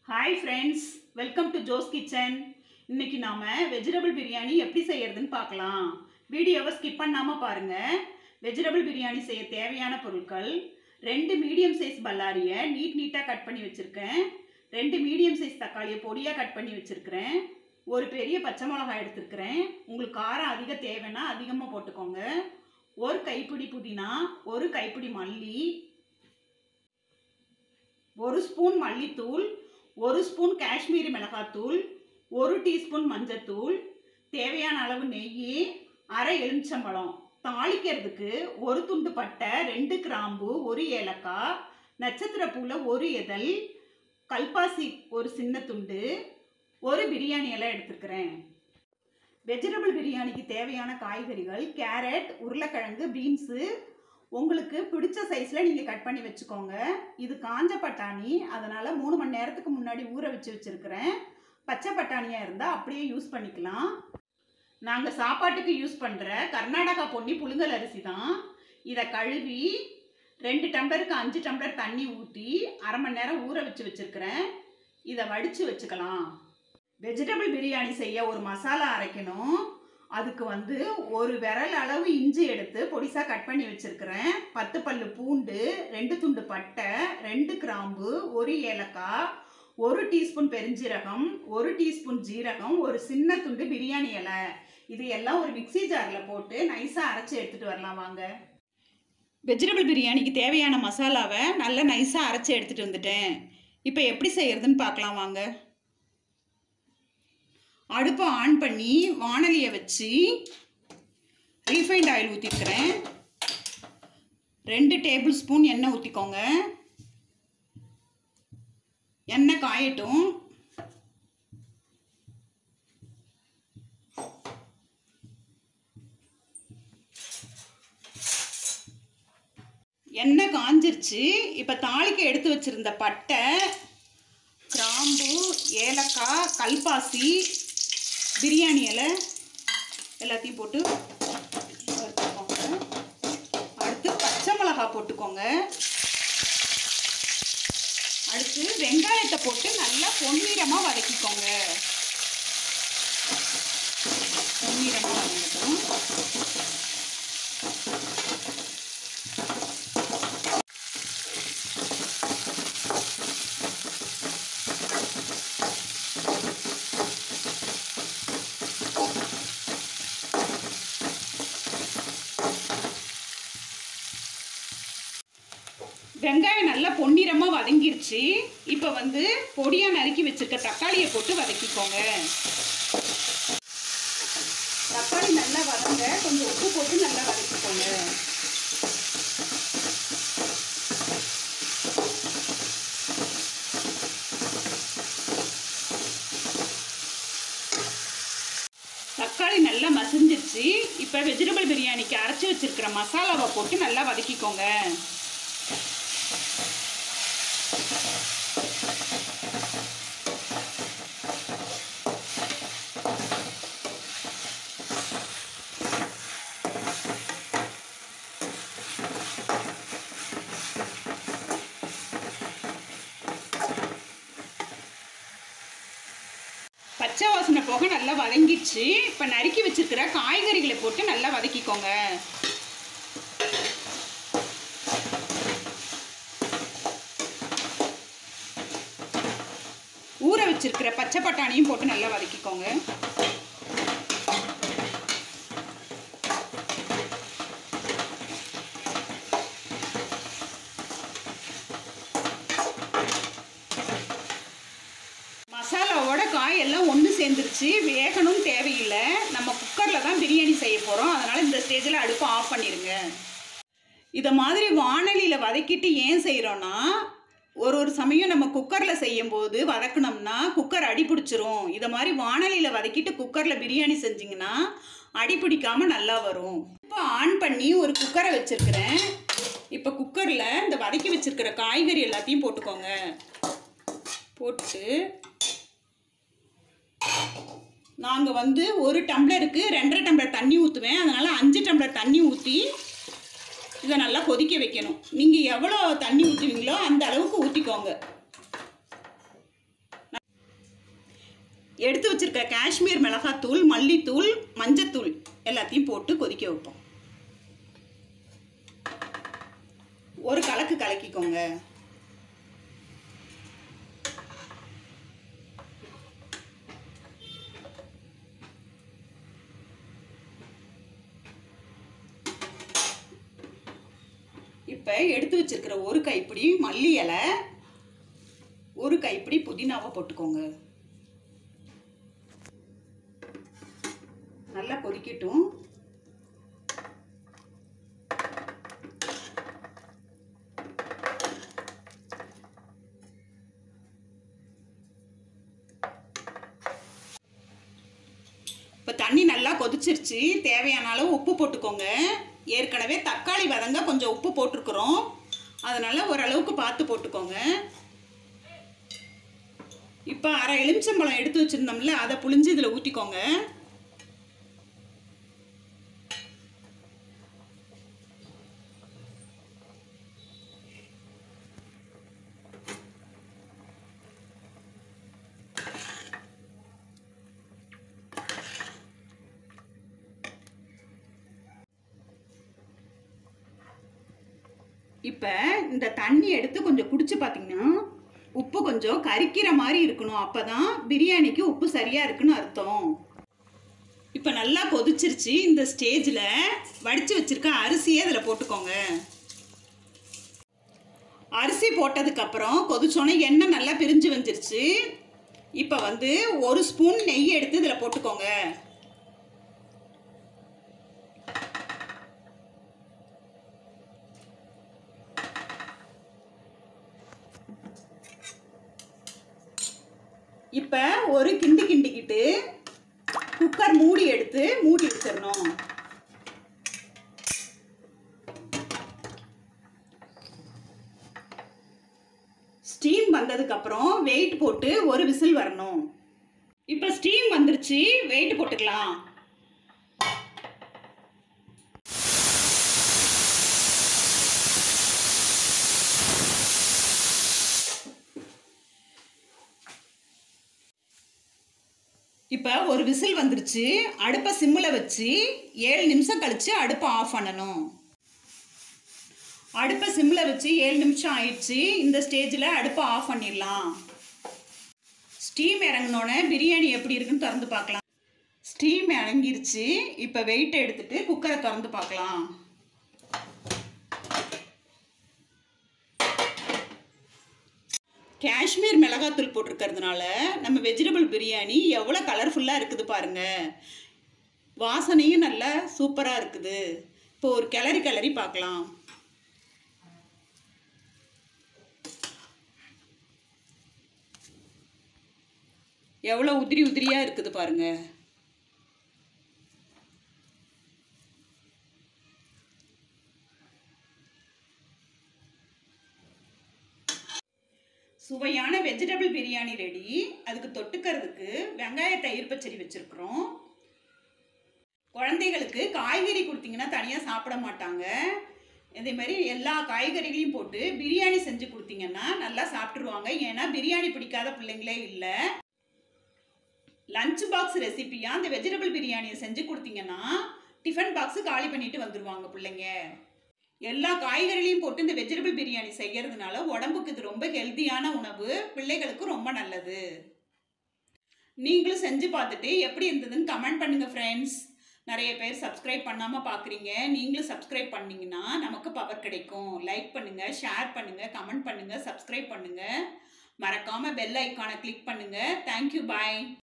hi friends welcome to Jo's kitchen இன்னைக்கு நாம vegetable biryani எப்படி செய்யறதுன்னு பார்க்கலாம் வீடியோவை ஸ்கிப் பண்ணாமல் பாருங்க வெஜிடபிள் பிரியாணி செய்ய தேவையான பொருட்கள் ரெண்டு மீடியம் சைஸ் பல்லாரியை நீட் நீட்டாக கட் பண்ணி வச்சுருக்கேன் ரெண்டு மீடியம் சைஸ் தக்காளியை பொடியாக கட் பண்ணி வச்சுருக்கிறேன் ஒரு பெரிய பச்சை மிளகாய் எடுத்துருக்கிறேன் உங்களுக்கு காரம் அதிக தேவைன்னா அதிகமாக போட்டுக்கோங்க ஒரு கைப்பிடி புதினா ஒரு கைப்பிடி மல்லி ஒரு ஸ்பூன் மல்லித்தூள் ஒரு ஸ்பூன் காஷ்மீரி மிளகாத்தூள் ஒரு டீஸ்பூன் மஞ்சத்தூள் தேவையான அளவு நெய் அரை எலுமிச்சம்பழம் தாளிக்கிறதுக்கு ஒரு துண்டு பட்டை ரெண்டு கிராம்பு ஒரு ஏலக்காய் நட்சத்திர பூவில் ஒரு இதழ் கல்பாசி ஒரு சின்ன துண்டு ஒரு பிரியாணி எல்லாம் எடுத்துருக்கிறேன் வெஜிடபிள் பிரியாணிக்கு தேவையான காய்கறிகள் கேரட் உருளைக்கிழங்கு பீன்ஸு உங்களுக்கு பிடிச்ச சைஸில் நீங்கள் கட் பண்ணி வச்சுக்கோங்க இது காஞ்ச பட்டாணி அதனால் மூணு மணி நேரத்துக்கு முன்னாடி ஊற வச்சு வச்சுருக்கிறேன் பச்சை பட்டாணியாக இருந்தால் அப்படியே யூஸ் பண்ணிக்கலாம் நாங்கள் சாப்பாட்டுக்கு யூஸ் பண்ணுற கர்நாடகா பொன்னி புழுங்கல் அரிசி தான் இதை கழுவி ரெண்டு டம்ளருக்கு அஞ்சு டம்ளர் தண்ணி ஊற்றி அரை மணி நேரம் ஊற வச்சு வச்சுருக்கிறேன் இதை வடித்து வச்சுக்கலாம் வெஜிடபிள் பிரியாணி செய்ய ஒரு மசாலா அரைக்கணும் அதுக்கு வந்து ஒரு விரல் அளவு இஞ்சி எடுத்து பொடிசாக கட் பண்ணி வச்சுருக்கிறேன் பத்து பல்லு பூண்டு ரெண்டு துண்டு பட்டை ரெண்டு கிராம்பு ஒரு ஏலக்காய் ஒரு டீஸ்பூன் பெருஞ்சீரகம் ஒரு டீஸ்பூன் ஜீரகம் ஒரு சின்ன துண்டு பிரியாணி இலை இது எல்லாம் ஒரு மிக்ஸி ஜாரில் போட்டு நைஸாக அரைச்சி எடுத்துகிட்டு வரலாம் வாங்க வெஜிடபிள் பிரியாணிக்கு தேவையான மசாலாவை நல்லா நைஸாக அரைச்சி எடுத்துகிட்டு வந்துட்டேன் இப்போ எப்படி செய்யறதுன்னு பார்க்கலாம் வாங்க அடுப்பை ஆன் பண்ணி வானலியை வச்சு ரீஃபைண்ட் ஆயில் ஊற்றிருக்கிறேன் ரெண்டு டேபிள் ஸ்பூன் எண்ணெய் ஊற்றிக்கோங்க எண்ணெய் காயட்டும் எண்ணெய் காஞ்சிருச்சு இப்போ தாளிக்க எடுத்து வச்சுருந்த பட்டை கிராம்பு ஏலக்காய் கல்பாசி பிரியாணி இலை எல்லாத்தையும் போட்டு வறுத்துக்கோங்க அடுத்து பச்சை மிளகா போட்டுக்கோங்க அடுத்து வெங்காயத்தை போட்டு நல்லா பொன்னிறமாக வதக்கிக்கோங்க பொன்னிறமாக வதங்கட்டும் வெங்காயம் நல்லா பொன்னிறமாக வதங்கிருச்சு இப்போ வந்து பொடியாக நறுக்கி வச்சிருக்க தக்காளியை போட்டு வதக்கிக்கோங்க தக்காளி நல்லா வதங்க கொஞ்சம் உப்பு போட்டு நல்லா வதக்கிக்கோங்க தக்காளி நல்லா மசிஞ்சிருச்சு இப்போ வெஜிடபிள் பிரியாணிக்கு அரைச்சி வச்சிருக்கிற மசாலாவை போட்டு நல்லா வதக்கிக்கோங்க பச்சை வாசனை போக நல்லா வதங்கிடுச்சு இப்போ நறுக்கி வச்சிருக்கிற காய்கறிகளை போட்டு நல்லா வதக்கிக்கோங்க ஊற வச்சிருக்கிற பச்சை பட்டாணியும் போட்டு நல்லா வதக்கிக்கோங்க மசாலாவோட காய் எல்லாம் ஒன்று சேர்ந்துருச்சு வேகணும்னு தேவையில்லை நம்ம குக்கரில் தான் பிரியாணி செய்ய போகிறோம் அதனால் இந்த ஸ்டேஜில் அடுப்பை ஆஃப் பண்ணிடுங்க இதை மாதிரி வானலியில் வதக்கிட்டு ஏன் செய்கிறோன்னா ஒரு ஒரு சமயம் நம்ம குக்கரில் செய்யும்போது வதக்கணும்னா குக்கர் அடி பிடிச்சிரும் இதை மாதிரி வானலியில் வதக்கிட்டு குக்கரில் பிரியாணி செஞ்சிங்கன்னா அடி பிடிக்காமல் நல்லா வரும் இப்போ ஆன் பண்ணி ஒரு குக்கரை வச்சுருக்கிறேன் இப்போ குக்கரில் இந்த வதக்கி வச்சுருக்கிற காய்கறி எல்லாத்தையும் போட்டுக்கோங்க போட்டு நாங்கள் வந்து ஒரு டம்ளருக்கு ரெண்டரை டம்ளர் தண்ணி ஊற்றுவேன் அதனால் அஞ்சு டம்ளர் தண்ணி ஊற்றி இதை நல்லா கொதிக்க வைக்கணும் நீங்கள் எவ்வளோ தண்ணி ஊற்றுவீங்களோ அந்த அளவுக்கு ஊற்றிக்கோங்க எடுத்து வச்சிருக்க காஷ்மீர் மிளகாத்தூள் மல்லித்தூள் மஞ்சத்தூள் எல்லாத்தையும் போட்டு கொதிக்க வைப்போம் ஒரு கலக்கு கலக்கிக்கோங்க இப்போ எடுத்து வச்சிருக்கிற ஒரு கைப்பிடி மல்லி இலை ஒரு கைப்பிடி புதினாவை போட்டுக்கோங்க நல்லா கொதிக்கட்டும் இப்போ தண்ணி நல்லா கொதிச்சிருச்சு தேவையான அளவு உப்பு போட்டுக்கோங்க ஏற்கனவே தக்காளி வதங்க கொஞ்சம் உப்பு போட்டிருக்கிறோம் அதனால் ஓரளவுக்கு பார்த்து போட்டுக்கோங்க இப்போ அரை எலுமிச்சம்பழம் எடுத்து வச்சுருந்தோம்ல அதை புளிஞ்சு இதில் ஊற்றிக்கோங்க இப்போ இந்த தண்ணி எடுத்து கொஞ்சம் குடிச்சு பார்த்தீங்கன்னா உப்பு கொஞ்சம் கரிக்கிற மாதிரி இருக்கணும் அப்போ தான் பிரியாணிக்கு உப்பு சரியாக இருக்குன்னு அர்த்தம் இப்போ நல்லா கொதிச்சிருச்சு இந்த ஸ்டேஜில் வடித்து வச்சுருக்க அரிசியை அதில் போட்டுக்கோங்க அரிசி போட்டதுக்கப்புறம் கொதிச்சோன்னே எண்ணெய் நல்லா பிரிஞ்சு வந்துருச்சு இப்போ வந்து ஒரு ஸ்பூன் நெய் எடுத்து இதில் போட்டுக்கோங்க இப்போ ஒரு கிண்டி கிண்டிக்கிட்டு குக்கர் மூடி எடுத்து மூடி வச்சிடணும் ஸ்டீம் வந்ததுக்கப்புறம் வெயிட் போட்டு ஒரு விசில் வரணும் இப்போ ஸ்டீம் வந்துருச்சு வெயிட் போட்டுக்கலாம் இப்போ ஒரு விசில் வந்துருச்சு அடுப்பை சிம்மில் வச்சு ஏழு நிமிஷம் கழித்து அடுப்பை ஆஃப் பண்ணணும் அடுப்பை சிம்மில் வச்சு ஏழு நிமிஷம் ஆயிடுச்சு இந்த ஸ்டேஜில் அடுப்பை ஆஃப் பண்ணிடலாம் ஸ்டீம் இறங்கினோடனே பிரியாணி எப்படி இருக்குன்னு திறந்து பார்க்கலாம் ஸ்டீம் இறங்கிருச்சு இப்போ வெயிட் எடுத்துட்டு குக்கரை திறந்து பார்க்கலாம் காஷ்மீர் மிளகாத்தூள் போட்டிருக்கிறதுனால நம்ம வெஜிடபிள் பிரியாணி எவ்வளோ கலர்ஃபுல்லாக இருக்குது பாருங்க வாசனையும் நல்லா சூப்பராக இருக்குது இப்போ ஒரு கிளறி கிளறி பார்க்கலாம் எவ்வளோ உதிரி உதிரியாக இருக்குது பாருங்க சுவையான வெஜிடபிள் பிரியாணி ரெடி அதுக்கு தொட்டுக்கிறதுக்கு வெங்காய தயிர் பச்சடி வச்சுருக்குறோம் குழந்தைகளுக்கு காய்கறி கொடுத்தீங்கன்னா தனியாக சாப்பிட மாட்டாங்க இதே மாதிரி எல்லா காய்கறிகளையும் போட்டு பிரியாணி செஞ்சு கொடுத்தீங்கன்னா நல்லா சாப்பிட்ருவாங்க ஏன்னா பிரியாணி பிடிக்காத பிள்ளைங்களே இல்லை லஞ்ச் பாக்ஸ் ரெசிபியாக அந்த வெஜிடபிள் பிரியாணியை செஞ்சு கொடுத்தீங்கன்னா டிஃபன் பாக்ஸு காலி பண்ணிட்டு வந்துடுவாங்க பிள்ளைங்க எல்லா காய்கறிகளையும் போட்டு இந்த வெஜிடபிள் பிரியாணி செய்யறதுனால உடம்புக்கு இது ரொம்ப ஹெல்த்தியான உணவு பிள்ளைகளுக்கு ரொம்ப நல்லது நீங்களும் செஞ்சு பார்த்துட்டு எப்படி இருந்ததுன்னு கமெண்ட் பண்ணுங்க ஃப்ரெண்ட்ஸ் நிறைய பேர் சப்ஸ்கிரைப் பண்ணாமல் பார்க்குறீங்க நீங்களும் சப்ஸ்கிரைப் பண்ணீங்கன்னா நமக்கு பவர் கிடைக்கும் லைக் பண்ணுங்க ஷேர் பண்ணுங்க கமெண்ட் பண்ணுங்க சப்ஸ்கிரைப் பண்ணுங்க மறக்காம பெல் ஐக்கானை கிளிக் பண்ணுங்க தேங்க்யூ பாய்